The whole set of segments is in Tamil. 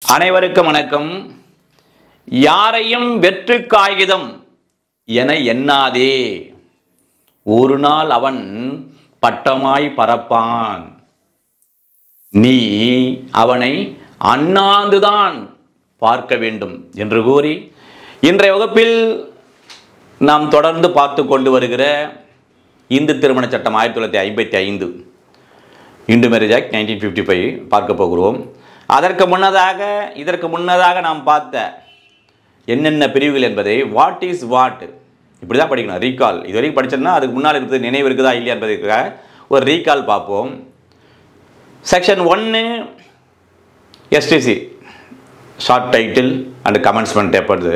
அனைவருக்கும் வணக்கம் யாரையும் வெற்று காகிதம் என எண்ணாதே ஒரு நாள் அவன் பட்டமாய் பறப்பான் நீ அவனை அண்ணாந்துதான் பார்க்க வேண்டும் என்று கூறி இன்றைய வகுப்பில் நாம் தொடர்ந்து பார்த்து கொண்டு வருகிற இந்து திருமண சட்டம் ஆயிரத்தி தொள்ளாயிரத்தி ஐம்பத்தி ஐந்து Hindu marriage act nineteen fifty five பார்க்க போகிறோம் அதற்கு முன்னதாக இதற்கு முன்னதாக நாம் பார்த்த என்னென்ன பிரிவுகள் என்பதை வாட் இஸ் வாட் இப்படி தான் படிக்கணும் ரீகால் இது வரைக்கும் படிச்சோம்னா அதுக்கு முன்னால் இருக்கிறது நினைவு இருக்குதா இல்லையா என்பதற்காக ஒரு ரீகால் பார்ப்போம் செக்ஷன் ஒன்று S T C short title and commencement எப்பொழுது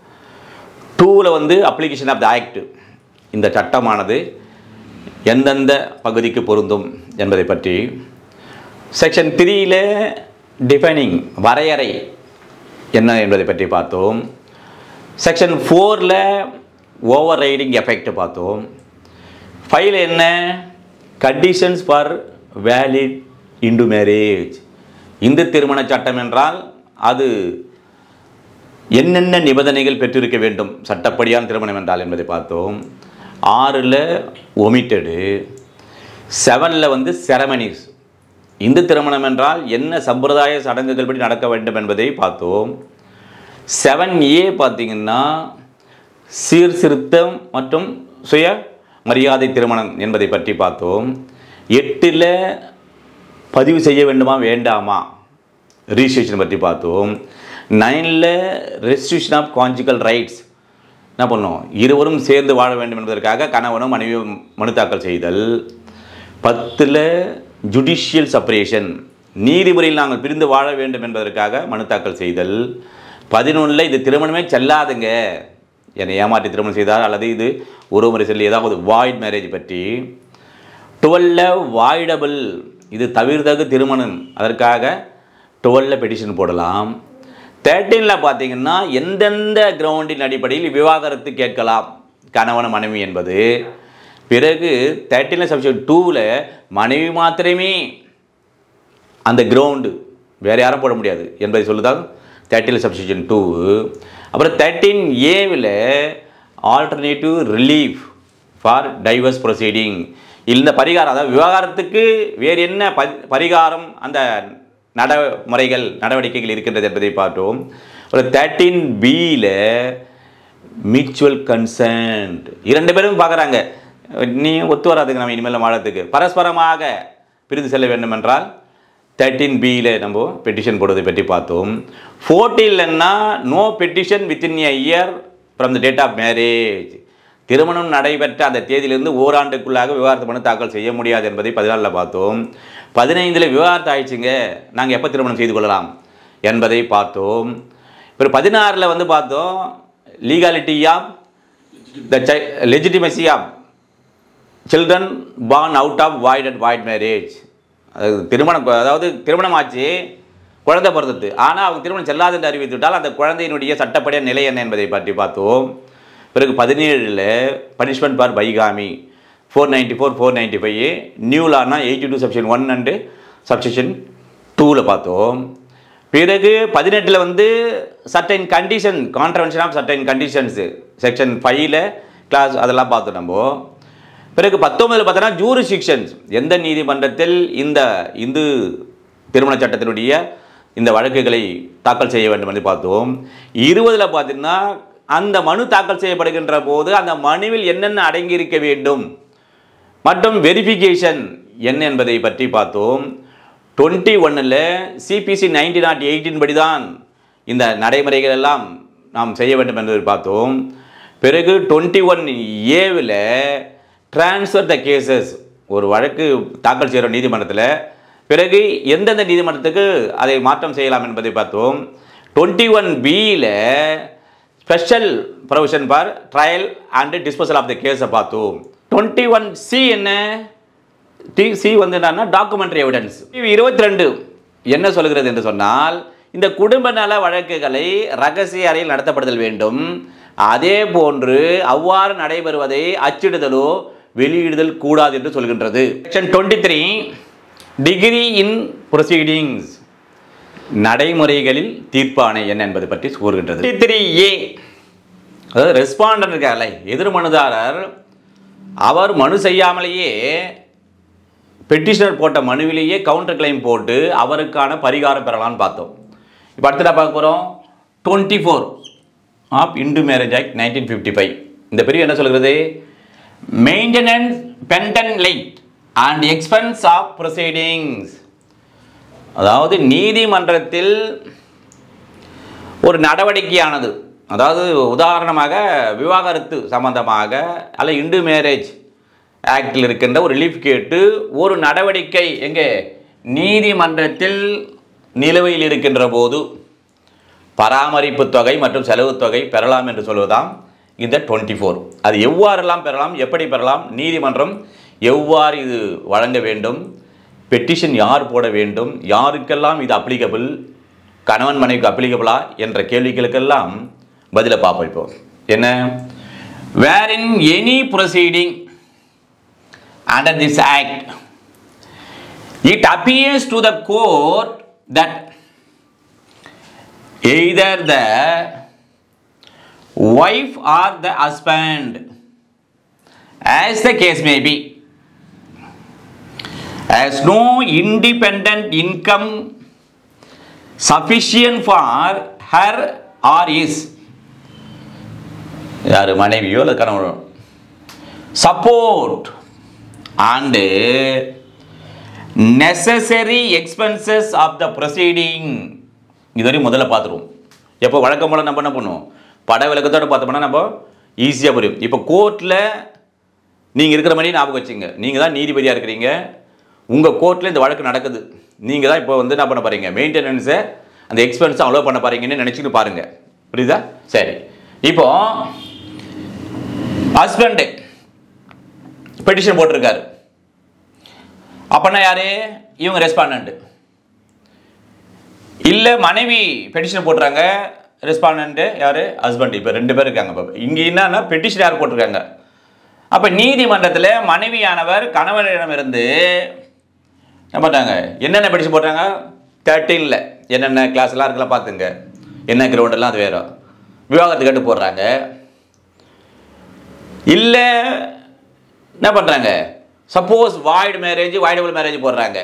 டூவில் வந்து அப்ளிகேஷன் ஆஃப் த ஆக்ட் இந்த சட்டமானது எந்தெந்த பகுதிக்கு பொருந்தும் என்பதை பற்றி செக்ஷன் த்ரீயில் டிஃபைனிங் வரையறை என்ன என்பதை பற்றி பார்த்தோம் செக்ஷன் ஃபோரில் ஓவர் ரைடிங் எஃபெக்ட் பார்த்தோம் ஃபைவ்ல என்ன conditions for valid Hindu marriage Hindu திருமண சட்டம் என்றால் அது என்னென்ன நிபந்தனைகள் பெற்றிருக்க வேண்டும் சட்டப்படியான திருமணம் என்றால் என்பதை பார்த்தோம் ஆறில் ஒமிட்டடு செவனில் வந்து செரமனிஸ் இந்து திருமணம் என்றால் என்ன சம்பிரதாய சடங்குகள் படி நடக்க வேண்டும் என்பதை பார்த்தோம் செவன் ஏ பார்த்தீங்கன்னா சீர்திருத்தம் மற்றும் சுய மரியாதை திருமணம் என்பதை பற்றி பார்த்தோம் எட்டில் பதிவு செய்ய வேண்டுமா வேண்டாமா ரிஜிஸ்ட்ரேஷன் பற்றி பார்த்தோம் நைனில் ரெஸ்ட்ரிக்ஷன் ஆஃப் கான்ஜிக்கல் ரைட்ஸ் என்ன பண்ணோம் இருவரும் சேர்ந்து வாழ வேண்டும் என்பதற்காக கணவனும் மனைவியும் மனு தாக்கல் செய்தல் பத்தில் ஜுடிஷியல் செப்பரேஷன் நீதிமுறையில் நாங்கள் பிரிந்து வாழ வேண்டும் என்பதற்காக மனு தாக்கல் செய்தல் பதினொன்றில் இது திருமணமே செல்லாதுங்க என்னை ஏமாற்றி திருமணம் செய்தால் அல்லது இது உறவுமுறை செல்லி ஏதாவது வாய்ட் மேரேஜ் பற்றி டுவெல்ல வாய்டபிள் இது தவிர்த்தகு திருமணம் அதற்காக டுவெல்ல பெட்டிஷன் போடலாம் தேர்ட்டீனில் பார்த்தீங்கன்னா எந்தெந்த கிரவுண்டின் அடிப்படையில் விவாகரத்து கேட்கலாம் கணவன் மனைவி என்பது பிறகு தேர்ட்டீனில் சப்ஷன் டூவில் மனைவி மாத்திரமே அந்த கிரவுண்டு வேறு யாரும் போட முடியாது என்பதை சொல்லுதான் தேர்ட்டியில் சப்ஸ்டியூஷன் டூ அப்புறம் தேர்ட்டீன் ஏவில் alternative relief for divorce proceeding இந்த பரிகாரம் அதாவது விவகாரத்துக்கு வேறு என்ன ப பரிகாரம் அந்த நடைமுறைகள் நடவடிக்கைகள் இருக்கின்றது என்பதை பார்த்தோம் ஒரு தேர்ட்டீன் பியில் மியூச்சுவல் கன்சென்ட் இரண்டு பேரும் பார்க்குறாங்க நீ ஒத்து வராதுங்க நம்ம இனிமேல் வாழறதுக்கு பரஸ்பரமாக பிரிந்து செல்ல வேண்டும் என்றால் தேர்ட்டீன் பியில் நம்ம பெட்டிஷன் போடுவதை பற்றி பார்த்தோம் ஃபோர்டீன்லன்னா no petition within a year from the date of marriage திருமணம் நடைபெற்ற அந்த தேதியிலிருந்து ஓராண்டுக்குள்ளாக விவாகரத்து மனு தாக்கல் செய்ய முடியாது என்பதை பதினாலில் பார்த்தோம் பதினைந்தில் விவாகரத்து ஆயிடுச்சுங்க நாங்கள் எப்போ திருமணம் செய்து கொள்ளலாம் என்பதை பார்த்தோம் இப்போ பதினாறில் வந்து பார்த்தோம் legality of the legitimacy of children born out of void and void marriage அதாவது திருமணம் அதாவது திருமணம் ஆச்சு குழந்தை பிறந்தது ஆனால் அவங்க திருமணம் செல்லாது என்று அறிவித்து விட்டால் அந்த குழந்தையினுடைய சட்டப்படியான நிலை என்ன என்பதை பற்றி பார்த்தோம் பிறகு பதினேழில் punishment for bigamy four ninety four four ninety five நியூலானா eighty two subsection one and subsection டூவில் பார்த்தோம் பிறகு பதினெட்டில் வந்து certain condition contravention of certain conditions section ஃபைவ்ல கிளாஸ் அதெல்லாம் பார்த்தோம் நம்ம பிறகு பத்தொன்பதில் பார்த்தோன்னா ஜூரிஸ்டிக்ஷன்ஸ் எந்த நீதிமன்றத்தில் இந்த இந்து திருமண சட்டத்தினுடைய இந்த வழக்குகளை தாக்கல் செய்ய வேண்டும் என்று பார்த்தோம் இருபதில் பார்த்தீங்கன்னா அந்த மனு தாக்கல் செய்யப்படுகின்ற போது அந்த மனுவில் என்னென்ன அடங்கி இருக்க வேண்டும் மற்றும் வெரிஃபிகேஷன் என்ன என்பதை பற்றி பார்த்தோம் டுவெண்ட்டி ஒன்னில் சிபிசி நைன்டி நாட் எயிட்டின் படி தான் இந்த நடைமுறைகள் எல்லாம் நாம் செய்ய வேண்டும் என்பதை பார்த்தோம் பிறகு டுவெண்ட்டி ஒன் ஏவில் டிரான்ஸ்ஃபர் த கேசஸ் ஒரு வழக்கு தாக்கல் செய்கிற நீதிமன்றத்தில் பிறகு எந்தெந்த நீதிமன்றத்துக்கு அதை மாற்றம் செய்யலாம் என்பதை பார்த்தோம் டுவெண்ட்டி ஒன் பியில் special provision for trial and disposal of the கேஸை பார்த்தோம் டுவெண்ட்டி ஒன் சி என்ன டி சி வந்து என்னன்னா டாக்குமெண்ட்ரி எவிடன்ஸ் இருபத்தி ரெண்டு என்ன சொல்கிறது என்று சொன்னால் இந்த குடும்ப நல வழக்குகளை ரகசிய அறையில் நடத்தப்படுதல் வேண்டும் அதே போன்று அவ்வாறு நடைபெறுவதை அச்சிடுதலோ வெளியிடுதல் கூடாது என்று சொல்கின்றது section twenty three decree in proceedings நடைமுறைகளில் தீர்ப்பானை என்ன என்பது பற்றி கூறுகின்றது த்ரீ ஏ அதாவது ரெஸ்பாண்டன்ட் இருக்கார்ல எதிர் மனுதாரர் அவர் மனு செய்யாமலேயே பெட்டிஷனர் போட்ட மனுவிலேயே கவுண்டர் கிளைம் போட்டு அவருக்கான பரிகாரம் பெறலாம்னு பார்த்தோம் இப்போ அடுத்ததா பார்க்க போகிறோம் twenty four of Hindu marriage act nineteen fifty five இந்த பிரிவு என்ன சொல்கிறது maintenance pendente lite and expense of proceedings அதாவது நீதிமன்றத்தில் ஒரு நடவடிக்கையானது அதாவது உதாரணமாக விவாகரத்து சம்பந்தமாக அல்ல இந்து மேரேஜ் ஆக்டில் இருக்கின்ற ஒரு ரிலீஃப் கேட்டு ஒரு நடவடிக்கை எங்கே நீதிமன்றத்தில் நிலுவையில் இருக்கின்ற போது பராமரிப்பு தொகை மற்றும் செலவு தொகை பெறலாம் என்று சொல்வதாம் இந்த டுவெண்ட்டி ஃபோர் அது எவ்வாறெல்லாம் பெறலாம் எப்படி பெறலாம் நீதிமன்றம் எவ்வாறு இது வழங்க வேண்டும் பெட்டிஷன் யார் போட வேண்டும் யாருக்கெல்லாம் இது அப்ளிகபிள் கணவன் மனைவிக்கு அப்ளிகபிளா என்ற கேள்விகளுக்கெல்லாம் பதிலை பார்ப்போம் இப்போ என்ன where in any proceeding under this act it appears to the court that either the wife or the husband as the case may be has no independent income sufficient for her or his யார் மனைவியோ அல்லது கணவனோ support and necessary expenses of the proceeding இதுவரையும் முதல்ல பார்த்துருவோம் எப்போ வழக்கம் போல் நம்ம என்ன பண்ணுவோம் பட விளக்கத்தோடு பார்த்தோம்னா நம்ம ஈஸியாக புரியும் இப்போ கோர்ட்டில் நீங்கள் இருக்கிற மாதிரி ஞாபகம் வச்சுங்க நீங்கள் தான் நீதிபதியாக இருக்கிறீங்க உங்கள் கோர்ட்டில் இந்த வழக்கு நடக்குது நீங்கள் தான் இப்போ வந்து என்ன பண்ண போகிறீங்க மெயின்டெனன்ஸை அந்த எக்ஸ்பென்ஸை அவ்வளோ பண்ண போகிறீங்கன்னு நினச்சிட்டு பாருங்கள் புரியுதா சரி இப்போ ஹஸ்பண்டு பெட்டிஷன் போட்டிருக்காரு அப்போனா யாரு இவங்க ரெஸ்பாண்டன்ட் இல்லை மனைவி பெட்டிஷன் போட்டுறாங்க ரெஸ்பாண்டன்ட் யார் ஹஸ்பண்ட் இப்போ ரெண்டு பேர் இருக்காங்க இப்போ இங்கே என்னன்னா பெட்டிஷன் யார் போட்டிருக்காங்க அப்போ நீதிமன்றத்தில் மனைவியானவர் கணவனிடமிருந்து என்ன பண்ணுறாங்க என்னென்ன பெட்டிஷன் போட்டாங்க தேர்ட்டீனில் என்னென்ன கிளாஸ்லாம் இருக்கலாம் பார்த்துங்க என்ன கிரவுண்டெல்லாம் அது வேறு விவாகரத்து கேட்டு போடுறாங்க இல்லை என்ன பண்ணுறாங்க suppose void marriage voidable marriage போடுறாங்க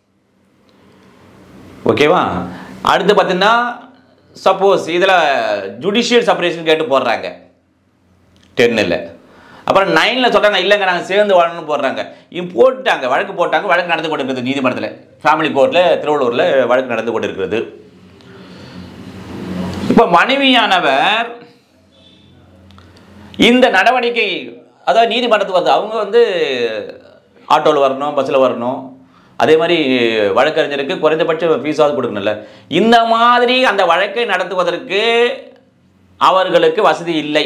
ஓகேவா அடுத்து பார்த்தீங்கன்னா சப்போஸ் இதில் ஜுடிஷியல் செப்பரேஷன் கேட்டு போடுறாங்க டென்னில் அப்புறம் நைனில் சொல்கிறாங்க இல்லைங்க நாங்கள் சேர்ந்து வாழணும்னு போடுறாங்க இவங்க போட்டாங்க வழக்கு போட்டாங்க வழக்கு நடந்து கொண்டு இருக்கிறது நீதிமன்றத்தில் ஃபேமிலி கோர்ட்டில் திருவள்ளூரில் வழக்கு நடந்து கொண்டு இருக்கிறது இப்போ மனைவியானவர் இந்த நடவடிக்கை அதாவது நீதிமன்றத்துக்கு வந்து அவங்க வந்து ஆட்டோவில் வரணும் பஸ்ஸில் வரணும் அதே மாதிரி வழக்கறிஞருக்கு குறைந்தபட்ச ஃபீஸாவது கொடுக்கணும்ல இந்த மாதிரி அந்த வழக்கை நடத்துவதற்கு அவர்களுக்கு வசதி இல்லை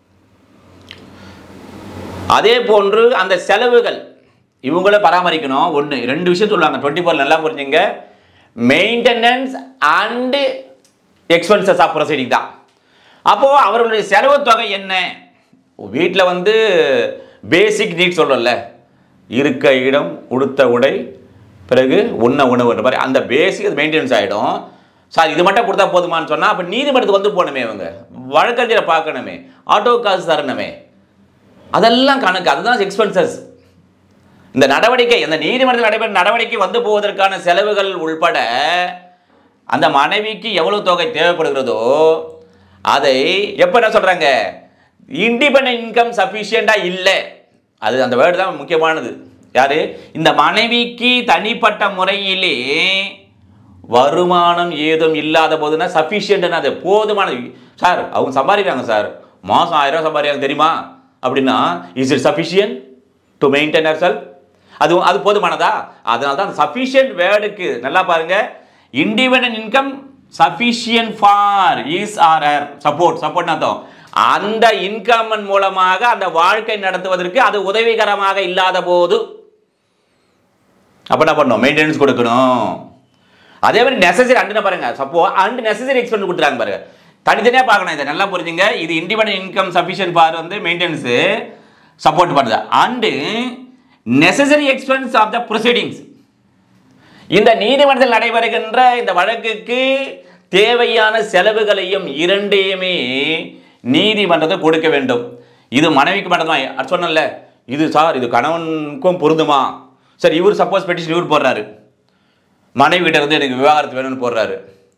அதே போன்று அந்த செலவுகள் இவங்கள பராமரிக்கணும் ஒன்று ரெண்டு விஷயம் சொல்லுவாங்க டுவெண்ட்டி ஃபோர் நல்லா புரிஞ்சுங்க maintenance and expenses of proceeding தான் அப்போது அவர்களுடைய செலவு தொகை என்ன வீட்டில் வந்து பேசிக் நீட் சொல்கிறோம்ல இருக்க இடம் உடுத்த உடை பிறகு உண்ண உணவுன்ற மாதிரி அந்த பேசிக் மெயின்டெனன்ஸ் ஆகிடும் சார் இது மட்டும் கொடுத்தா போதுமான்னு சொன்னால் அப்போ நீதிமன்றத்துக்கு வந்து போகணுமே இவங்க வழக்கறிஞரை பார்க்கணுமே ஆட்டோ காசு தரணுமே அதெல்லாம் கணக்கு அதுதான் எக்ஸ்பென்சஸ் இந்த நடவடிக்கை இந்த நீதிமன்றத்தில் நடைபெறும் நடவடிக்கை வந்து போவதற்கான செலவுகள் உள்பட அந்த மனைவிக்கு எவ்வளவு தொகை தேவைப்படுகிறதோ அதை எப்போ என்ன சொல்கிறாங்க இண்டிபெண்ட் இன்கம் சஃபிஷியண்டாக இல்லை அது அந்த வேர்டு தான் முக்கியமானது யாரு இந்த மனைவிக்கு தனிப்பட்ட முறையிலே வருமானம் ஏதும் இல்லாத போதுன்னா சஃபிஷியன்ட்னா அது போதுமான சார் அவங்க சம்பாதிக்கிறாங்க சார் மாதம் ஆயிரம் ரூபாய் சம்பாதிக்கிறாங்க தெரியுமா அப்படின்னா is it sufficient to maintain herself அது அது போதுமானதா அதனால தான் சஃபிஷியன்ட் வேர்டுக்கு நல்லா பாருங்க independent income sufficient for is or or support support அர்த்தம் அந்த இன்கம் மூலமாக அந்த வாழ்க்கை நடத்துவதற்கு அது உதவிகரமாக இல்லாத போது அப்போ என்ன பண்ணணும் மெயின்டெனன்ஸ் கொடுக்கணும் அதே மாதிரி நெசசரி அண்டுன்னு பாருங்க சப்போ அண்ட் நெசசரி எக்ஸ்பென்ஸ் கொடுத்துறாங்க பாருங்க தனித்தனியாக பார்க்கணும் இதை நல்லா புரிஞ்சுங்க இது இண்டிபெண்டன்ட் இன்கம் சஃபிஷியன்ட் ஃபார் வந்து மெயின்டெனன்ஸு சப்போர்ட் பண்ணுது and necessary expense of the proceedings இந்த நீதிமன்றத்தில் நடைபெறுகின்ற இந்த வழக்குக்கு தேவையான செலவுகளையும் இரண்டையுமே நீதிமன்றத்தை கொடுக்க வேண்டும் இது மனைவிக்கு மட்டும்தான் அது சொன்னேன்ல இது சார் இது கணவனுக்கும் பொருந்துமா சரி இவர் சப்போஸ் பெட்டிஷன் இவர் போடுறாரு மனைவி கிட்ட இருந்து எனக்கு விவாகரத்து வேணும்னு போடுறாரு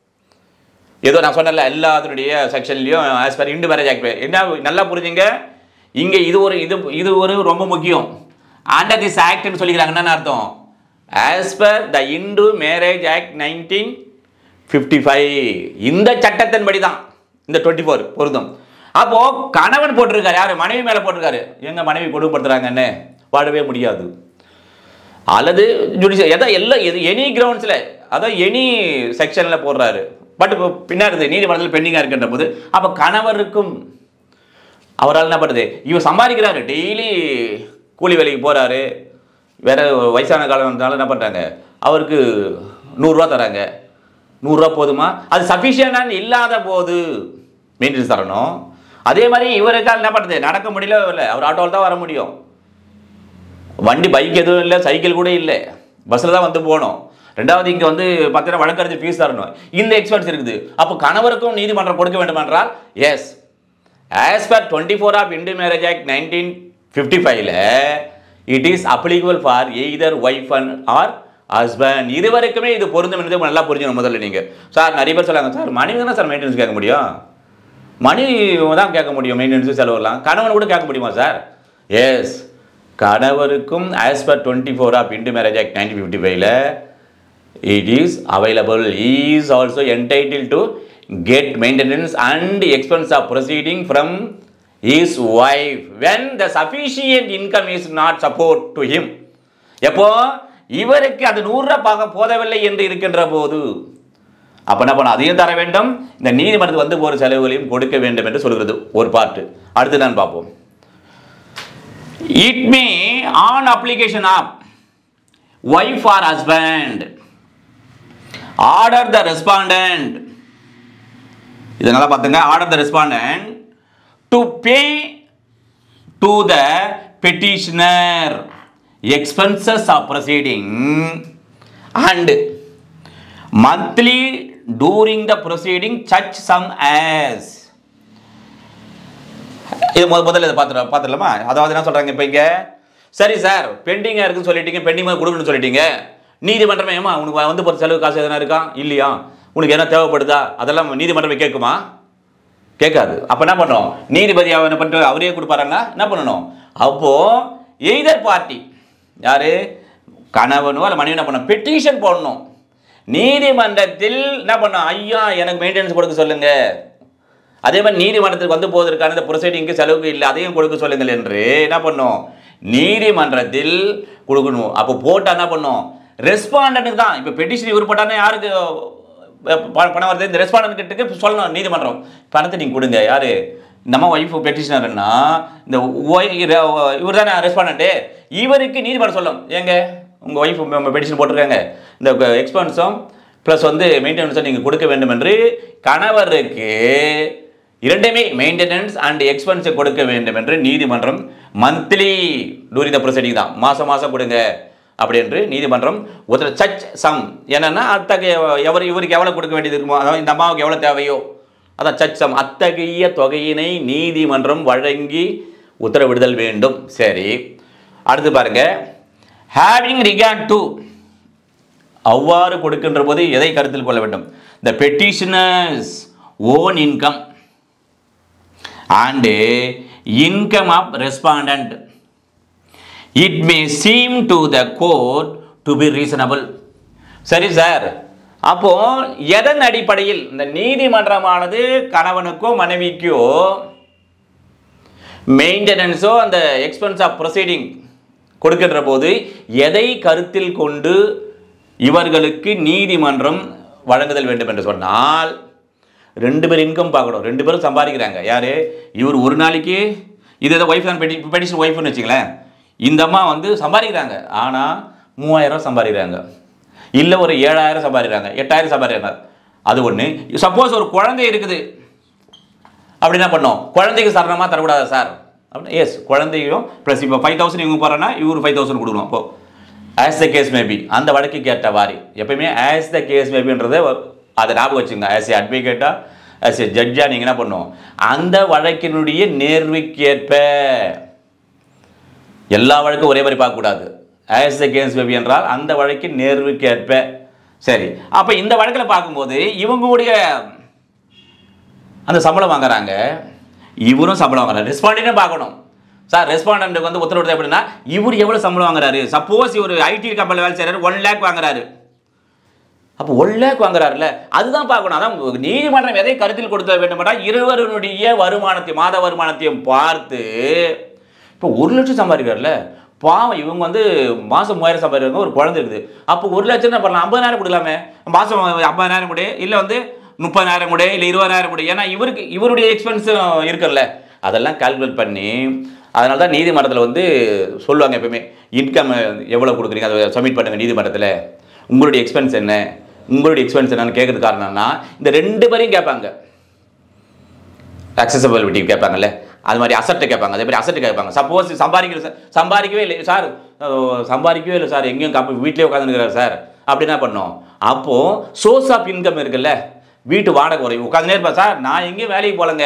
ஏதோ நான் சொன்னல எல்லாத்துடைய செக்ஷன்லையும் as per Hindu marriage act என்ன நல்லா புரிஞ்சுங்க இங்கே இது ஒரு இது இது ஒரு ரொம்ப முக்கியம் அண்டர் திஸ் ஆக்ட்னு சொல்லிக்கிறாங்க என்னன்னு அர்த்தம் as per the Hindu marriage act nineteen fifty five இந்த சட்டத்தின்படி தான் இந்த டுவெண்ட்டி ஃபோர் பொருந்தும் அப்போ கணவன் போட்டிருக்காரு யாரு மனைவி மேலே போட்டிருக்காரு எங்க மனைவி கொடுமைப்படுத்துறாங்கன்னு வாழவே முடியாது அல்லது ஜுடிஷியல் எதா எல்லா எது எனி கிரவுண்ட்ஸில் அதான் எனி செக்ஷனில் போடுறாரு பட் இப்போ பின்னாடி நீதிமன்றத்தில் பெண்டிங்காக இருக்கின்ற போது அப்போ கணவருக்கும் அவரால் என்ன பண்ணுறது இவர் சம்பாதிக்கிறாரு டெய்லி கூலி வேலைக்கு போகிறாரு வேற வயசான காலம்னால என்ன பண்ணுறாங்க அவருக்கு நூறுரூவா தராங்க நூறுரூவா போதுமா அது சஃபிஷியண்டான இல்லாத போது மெயின்டெனன்ஸ் தரணும் அதே மாதிரி இவருக்கால் என்ன பண்ணுறது நடக்க முடியல இல்லை அவர் ஆட்டோவில் தான் வர முடியும் வண்டி பைக் எதுவும் இல்லை சைக்கிள் கூட இல்லை பஸ்ஸில் தான் வந்து போகணும் ரெண்டாவது இங்கே வந்து பார்த்தீங்கன்னா வழக்கறிஞர் ஃபீஸ் தரணும் இந்த எக்ஸ்பென்ஸ் இருக்குது அப்போ கணவருக்கும் நீதிமன்றம் கொடுக்க வேண்டும் என்றால் yes as per twenty four of Indian marriage act nineteen fifty ஃபைவ்ல it is applicable for either wife and or husband இது வரைக்குமே இது பொருந்தும் என்பதை நல்லா புரிஞ்சுக்கணும் முதல்ல நீங்கள் சார் நிறைய பேர் சொல்லாங்க சார் மனைவி தானே சார் மெயின்டெனன்ஸ் கேட்க முடியும் மனைவி தான் கேட்க முடியும் மெயின்டெனன்ஸ் செலவுலாம் கணவன் கூட கேட்க முடியுமா சார் எஸ் கணவருக்கும் as per twenty four of Hindu marriage act nineteen fifty ஃபைவ்ல it is available he is also entitled to get maintenance and expense of proceeding from his wife when the sufficient income is not support to him எப்போ இவருக்கு அது நூறுரூவா பார்க்க போதவில்லை என்று இருக்கின்ற போது அப்ப என்ன பண்ண அதையும் தர வேண்டும் இந்த நீதிமன்றத்துக்கு வந்து ஒரு செலவுகளையும் கொடுக்க வேண்டும் என்று சொல்கிறது ஒரு பார்ட்டு அடுத்து நான் பார்ப்போம் it may on application of wife or husband order the respondent இதை நல்லா பார்த்துங்க order the respondent to pay to the petitioner expenses of proceeding and monthly during the proceeding such sum as இது முத முதல்ல இதை பார்த்துட பார்த்துடலாமா அதாவது என்ன சொல்கிறாங்க இப்போ இங்கே சரி சார் பெண்டிங்காக இருக்குன்னு சொல்லிட்டீங்க பெண்டிங் கொடுக்கணும்னு சொல்லிட்டீங்க நீதிமன்றமே ஏமா உனக்கு வந்து போகிற செலவு காசு எதனா இருக்கா இல்லையா உனக்கு என்ன தேவைப்படுதா அதெல்லாம் நீதிமன்றமே கேட்குமா கேட்காது அப்போ என்ன பண்ணோம் நீதிபதி அவர் என்ன பண்ணிட்டு அவரே கொடுப்பாருன்னா என்ன பண்ணணும் அப்போது எய்தர் பார்ட்டி யார் கணவனோ அல்ல மனைவி என்ன பண்ணணும் பெட்டிஷன் போடணும் நீதிமன்றத்தில் என்ன பண்ணணும் ஐயா எனக்கு மெயின்டெனன்ஸ் கொடுக்க சொல்லுங்க அதே மாதிரி நீதிமன்றத்துக்கு வந்து போவதற்கான இந்த ப்ரொசீடிங்க்கு செலவுக்கு இல்லை அதையும் கொடுக்க சொல்லுங்கள் என்று என்ன பண்ணும் நீதிமன்றத்தில் கொடுக்கணும் அப்போ போட்டால் என்ன பண்ணும் ரெஸ்பாண்டனுக்கு தான் இப்போ பெட்டிஷன் இவர் போட்டானே யாருக்கு ப- பணம் வருது இந்த ரெஸ்பாண்டன்ட் கிட்ட சொல்லணும் நீதிமன்றம் பணத்தை நீங்கள் கொடுங்க யார் நம்ம ஒய்ஃப் பெட்டிஷனர்னா இந்த இவர் தானே ரெஸ்பாண்டன்ட்டு இவருக்கு நீதிமன்றம் சொல்லும் ஏங்க உங்கள் ஒய்ஃப் பெட்டிஷன் போட்டிருக்காங்க இந்த எக்ஸ்பென்ஸும் ப்ளஸ் வந்து மெயின்டெனன்ஸும் நீங்கள் கொடுக்க வேண்டும் என்று கணவருக்கு இரண்டுமே மெயின்டெனன்ஸ் அண்ட் எக்ஸ்பென்ஸை கொடுக்க வேண்டும் என்று நீதிமன்றம் மந்த்லி டூரிங் த ப்ரொசீடிங் தான் மாதம் மாதம் கொடுங்க அப்படி என்று நீதிமன்றம் ஒரு சச் சம் என்னன்னா அத்தகைய எவர் இவருக்கு எவ்வளோ கொடுக்க வேண்டியது இருக்குமோ அதாவது இந்த அம்மாவுக்கு எவ்வளோ தேவையோ அதான் சச் சம் அத்தகைய தொகையினை நீதிமன்றம் வழங்கி உத்தரவிடுதல் வேண்டும் சரி அடுத்து பாருங்க ஹேவிங் ரிகார்ட் டு அவ்வாறு கொடுக்கின்ற போது எதை கருத்தில் கொள்ள வேண்டும் the petitioner's own income and income of respondent it may seem to the court to be reasonable சரி சார் அப்போ எதன் அடிப்படையில் இந்த நீதிமன்றமானது கணவனுக்கோ மனைவிக்கோ மெயின்டெனன்ஸோ அந்த எக்ஸ்பென்ஸ் ஆஃப் ப்ரொசீடிங் கொடுக்கின்ற போது எதை கருத்தில் கொண்டு இவர்களுக்கு நீதிமன்றம் வழங்குதல் வேண்டும் என்று சொன்னால் ரெண்டு பேர் இன்கம் பார்க்கணும் ரெண்டு பேரும் சம்பாதிக்கிறாங்க யார் இவர் ஒரு நாளைக்கு இது ஏதோ ஒய்ஃப் தான் பெட்டி பெட்டிஷன் ஒய்ஃப்னு வச்சுங்களேன் இந்த அம்மா வந்து சம்பாதிக்கிறாங்க ஆனால் மூவாயிரம் சம்பாதிக்கிறாங்க இல்லை ஒரு ஏழாயிரம் சம்பாதிக்கிறாங்க எட்டாயிரம் சம்பாதிக்கிறாங்க அது ஒன்று சப்போஸ் ஒரு குழந்தை இருக்குது அப்படி என்ன பண்ணோம் குழந்தைக்கு சரணமாக தரக்கூடாதா சார் அப்படின்னா எஸ் குழந்தையும் ப்ளஸ் இப்போ ஃபைவ் தௌசண்ட் இவங்க போகிறேன்னா இவர் ஃபைவ் தௌசண்ட் கொடுக்கணும் அப்போ ஆஸ் த கேஸ் மேபி அந்த வழக்குக்கு ஏற்றவாறு எப்பயுமே ஆஸ் த கேஸ் மேபின்றதை அதை ஞாபகம் வச்சுங்க ஆஸ் ஏ அட்வொகேட்டா ஆஸ் ஏ ஜட்ஜா நீங்கள் என்ன பண்ணும் அந்த வழக்கினுடைய நேர்வுக்கேற்ப எல்லா வழக்கும் ஒரே மாதிரி பார்க்கக்கூடாது ஆஸ் த கேஸ் மேபி என்றால் அந்த வழக்கின் நேர்வுக்கேற்ப சரி அப்போ இந்த வழக்கில் பார்க்கும்போது இவங்களுடைய அந்த சம்பளம் வாங்குறாங்க இவரும் சம்பளம் வாங்குறாரு ரெஸ்பாண்டே பார்க்கணும் சார் ரெஸ்பாண்டன்ட்டுக்கு வந்து உத்தரவு எப்படின்னா இவர் எவ்வளோ சம்பளம் வாங்குறாரு சப்போஸ் இவர் ஐடி கம்பெனியில் வேலை செய்கிறாரு ஒன் லேக் வாங்குறாரு அப்போ ஒன் லேக் வாங்குறாருல்ல அதுதான் பார்க்கணும் அதான் நீதிமன்றம் எதை கருத்தில் கொடுக்க வேண்டுமென்றா இருவருடைய வருமானத்தையும் மாத வருமானத்தையும் பார்த்து இப்போ ஒரு லட்சம் சம்பாதிக்கிறார்ல பாவம் இவங்க வந்து மாதம் மூவாயிரம் சம்பாதிக்கிறாங்க ஒரு குழந்தை இருக்குது அப்போ ஒரு லட்சம் என்ன பண்ணலாம் ஐம்பதாயிரம் கொடுக்கலாமே மாதம் ஐம்பதாயிரம் கூட இல்லை வந்து முப்பதாயிரம் கூட இல்லை இருபதாயிரம் கூட ஏன்னா இவருக்கு இவருடைய எக்ஸ்பென்ஸும் இருக்குல்ல அதெல்லாம் கால்குலேட் பண்ணி அதனால தான் நீதிமன்றத்தில் வந்து சொல்லுவாங்க எப்பவுமே இன்கம் எவ்வளோ கொடுக்குறீங்க அதை சப்மிட் பண்ணுங்க நீதிமன்றத்தில் உங்களுடைய எக்ஸ்பென்ஸ் என்ன உங்களுடைய எக்ஸ்பென்ஸ் என்னன்னு கேட்கறது காரணம்னா இந்த ரெண்டு பேரையும் கேட்பாங்க அக்சசபிலிட்டி கேட்பாங்கல்ல அது மாதிரி அசட்டை கேட்பாங்க அதே மாதிரி அசட்டு கேட்பாங்க சப்போஸ் சம்பாதிக்கிற சார் சம்பாதிக்கவே இல்லை சார் அஹ், சம்பாதிக்கவே இல்லை சார் எங்கேயும் கப்ப வீட்டிலே உட்காந்துருக்கிறார் சார் அப்படி என்ன பண்ணோம் அப்போது சோர்ஸ் ஆஃப் இன்கம் இருக்குல்ல வீட்டு வாடகை குறையும் உட்காந்துனே இருப்பேன் சார் நான் எங்கேயும் வேலைக்கு போகலங்க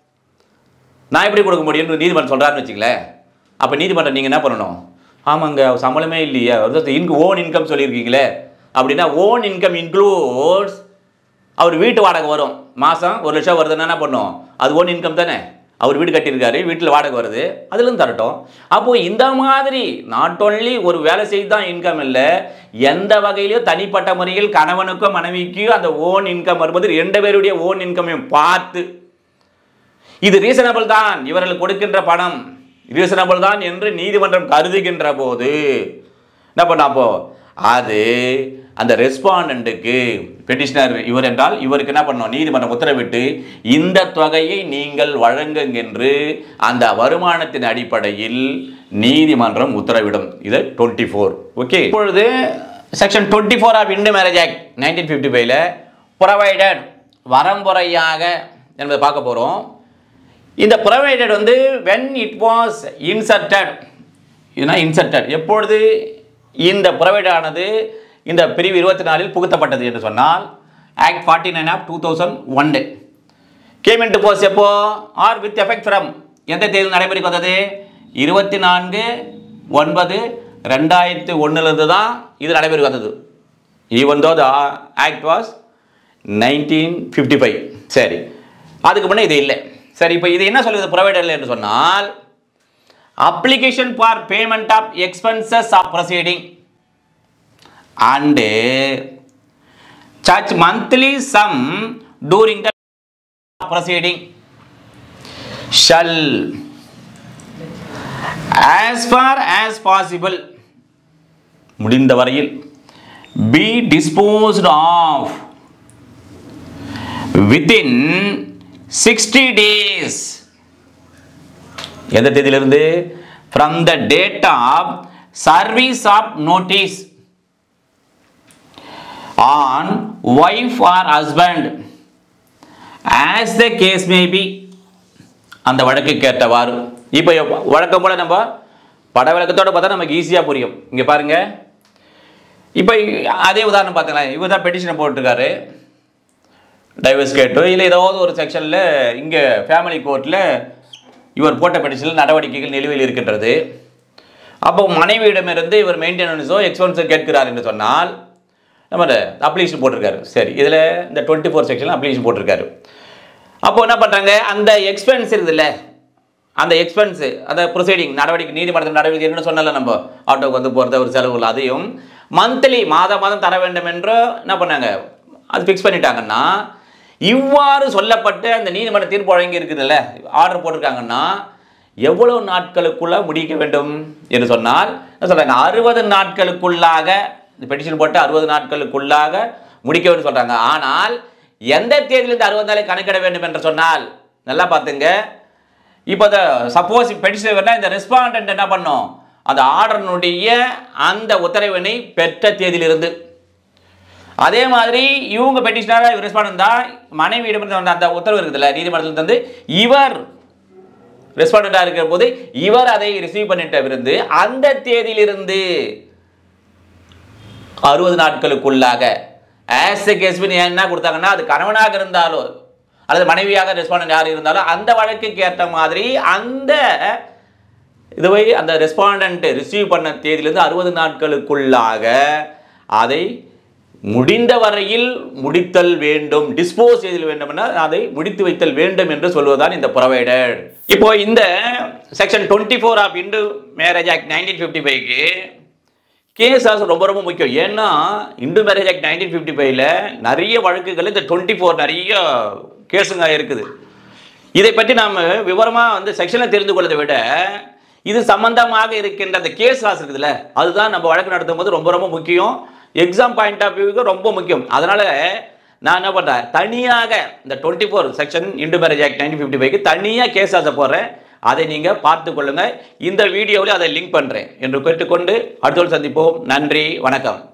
நான் எப்படி கொடுக்க முடியும்னு நீதிமன்றம் சொல்கிறாருன்னு வச்சுங்களேன் அப்போ நீதிமன்றம் நீங்கள் என்ன பண்ணணும் ஆமாங்க அவர் சம்பளமே இல்லையா இன்கு ஓன் இன்கம் சொல்லியிருக்கீங்களே அப்படின்னா ஓன் இன்கம் இன்க்ளூட்ஸ் அவர் வீட்டு வாடகை வரும் மாதம் ஒரு லட்சம் வருதுன்னா என்ன பண்ணும் அது ஓன் இன்கம் தானே அவர் வீடு கட்டியிருக்காரு வீட்டில் வாடகை வருது அதுலேருந்து தரட்டும் அப்போது இந்த மாதிரி நாட் only ஒரு வேலை செய்து தான் இன்கம் இல்லை எந்த வகையிலையும் தனிப்பட்ட முறையில் கணவனுக்கோ மனைவிக்கோ அந்த ஓன் இன்கம் வரும்போது ரெண்டு பேருடைய ஓன் இன்கமையும் பார்த்து இது ரீசனபிள் தான் இவர்கள் கொடுக்கின்ற பணம் ரீசனபிள் தான் என்று நீதிமன்றம் கருதுகின்ற போது என்ன பண்ண அப்போ அது அந்த ரெஸ்பாண்டண்ட்டுக்கு பெட்டிஷனர் இவர் என்றால் இவருக்கு என்ன பண்ணணும் நீதிமன்றம் உத்தரவிட்டு இந்த தொகையை நீங்கள் வழங்குங்க என்று அந்த வருமானத்தின் அடிப்படையில் நீதிமன்றம் உத்தரவிடும் இது டுவெண்ட்டி ஃபோர் ஓகே இப்பொழுது section twenty four of Hindu marriage act nineteen fifty ஃபைவ்ல ப்ரொவைடட் வரம்புறையாக என்பதை பார்க்க போகிறோம் இந்த ப்ரொவைடட் வந்து வென் இட் வாஸ் இன்சர்டட் இதுனா இன்சர்டட் எப்பொழுது இந்த ப்ரொவைட் ஆனது இந்த பிரிவு இருபத்தி நாலில் புகுத்தப்பட்டது என்று சொன்னால் act forty nine of two thousand one came into force எப்போ ஆர் வித் எஃபெக்ட் ஃப்ரம் எந்த தேதி நடைமுறைக்கு வந்தது இருபத்தி நான்கு ஒன்பது ரெண்டாயிரத்து ஒன்றுலேருந்து தான் இது நடைமுறைக்கு வந்தது even though the act was nineteen fifty five சரி அதுக்கு முன்னே இது இல்லை சரி இப்போ இது என்ன சொல்லுது ப்ரொவைடர் என்று சொன்னால் application for payment of expenses of proceeding and charge monthly sum during the proceeding shall as far as possible முடிந்த வரையில் be disposed of within sixty days எந்த தேதியிலிருந்து from the date of service of notice on wife or husband as the case may be அந்த வழக்கு கேட்டவாறு இப்போ வழக்கம் போல நம்ம பட விளக்கத்தோட பார்த்தா நமக்கு ஈஸியாக புரியும் இங்கே பாருங்க இப்போ அதே உதாரணம் பார்த்தீங்களா இவர் தான் பெட்டிஷனை போட்டிருக்காரு டைவர்ஸ் கேட்டோ இல்லை ஏதாவது ஒரு செக்ஷனில் இங்கே ஃபேமிலி கோர்ட்டில் இவர் போட்ட பெட்டிஷனில் நடவடிக்கைகள் நிலுவையில் இருக்கின்றது அப்போ மனைவியிடமிருந்து இவர் மெயின்டெனன்ஸோ எக்ஸ்பென்ஸோ கேட்கிறார் என்று சொன்னால் நம்ம அப்ளிகேஷன் போட்டிருக்காரு சரி இதில் இந்த டுவெண்ட்டி ஃபோர் செக்ஷனில் அப்ளிகேஷன் போட்டிருக்காரு அப்போ என்ன பண்ணுறாங்க அந்த எக்ஸ்பென்ஸ் இருக்குதுல்ல அந்த எக்ஸ்பென்ஸு அந்த ப்ரொசீடிங் நடவடிக்கை நீதிமன்றத்தில் நடவடிக்கை என்ன சொன்னல நம்ம ஆட்டோக்கு வந்து போகிறது ஒரு செலவுகள் அதையும் மந்த்லி மாதம் மாதம் தர வேண்டும் என்று என்ன பண்ணாங்க அது ஃபிக்ஸ் பண்ணிட்டாங்கன்னா இவ்வாறு சொல்லப்பட்டு அந்த நீதிமன்ற தீர்ப்பு வழங்கி இருக்குதுல்ல ஆர்டர் போட்டிருக்காங்கன்னா எவ்வளவு நாட்களுக்குள்ள முடிக்க வேண்டும் என்று சொன்னால் என்ன சொல்றாங்க அறுபது நாட்களுக்குள்ளாக இந்த பெட்டிஷன் போட்டு அறுபது நாட்களுக்குள்ளாக முடிக்க வேண்டும் சொல்றாங்க ஆனால் எந்த தேதியிலிருந்து அறுபது நாளை கணக்கிட வேண்டும் என்று சொன்னால் நல்லா பார்த்துங்க இப்போ இந்த சப்போஸ் பெட்டிஷன் வரனா இந்த ரெஸ்பாண்டன்ட் என்ன பண்ணும் அந்த ஆர்டர்னுடைய அந்த உத்தரவினை பெற்ற தேதியிலிருந்து அதே மாதிரி இவங்க பெட்டிஷனராக ரெஸ்பாண்ட் தான் மனைவியிடமிருந்து வந்த அந்த உத்தரவு இருக்குதுல்ல நீதிமன்றத்தில் வந்து இவர் ரெஸ்பாண்டாக இருக்கிற போது இவர் அதை ரிசீவ் பண்ணிட்ட இருந்து அந்த தேதியிலிருந்து அறுபது நாட்களுக்குள்ளாக ஆஸ் எ கெஸ்பின் என்ன கொடுத்தாங்கன்னா அது கணவனாக இருந்தாலோ அல்லது மனைவியாக ரெஸ்பாண்டன்ட் யார் இருந்தாலும் அந்த வழக்குக்கு ஏற்ற மாதிரி அந்த இதுவை அந்த ரெஸ்பாண்டன்ட் ரிசீவ் பண்ண தேதியிலிருந்து அறுபது நாட்களுக்குள்ளாக அதை முடிந்த வரையில் முடித்தல் வேண்டும் டிஸ்போஸ் செய்தல் வேண்டும்னா அதை முடித்து வைத்தல் வேண்டும் என்று சொல்வதுதான் இந்த ப்ரொவைடட் இப்போ இந்த section twenty four of Hindu marriage act nineteen fifty ஃபைவ்க்கு கேஸ் ஆஸ் ரொம்ப ரொம்ப முக்கியம் ஏன்னா Hindu marriage act nineteen fifty ஃபைவ்ல நிறைய வழக்குகள் இந்த டுவெண்ட்டி ஃபோர் நிறைய கேஸுங்க இருக்குது இதை பற்றி நாம் விவரமாக வந்து செக்ஷனில் தெரிந்து கொள்வதை விட இது சம்பந்தமாக இருக்கின்ற அந்த கேஸ் லாஸ் இருக்குதுல்ல அதுதான் நம்ம வழக்கு நடத்தும் போது ரொம்ப ரொம்ப முக்கியம் எக்ஸாம் பாயிண்ட் ஆஃப் வியூக்கு ரொம்ப முக்கியம் அதனால் நான் என்ன பண்ணுறேன் தனியாக இந்த twenty four section Hindu marriage act nineteen fifty ஃபைவ்க்கு தனியாக கேஸ் ஆசை போடுறேன் அதை நீங்கள் பார்த்து கொள்ளுங்கள் இந்த வீடியோவில் அதை லிங்க் பண்ணுறேன் என்று கேட்டுக்கொண்டு அடுத்த சந்திப்போம் நன்றி வணக்கம்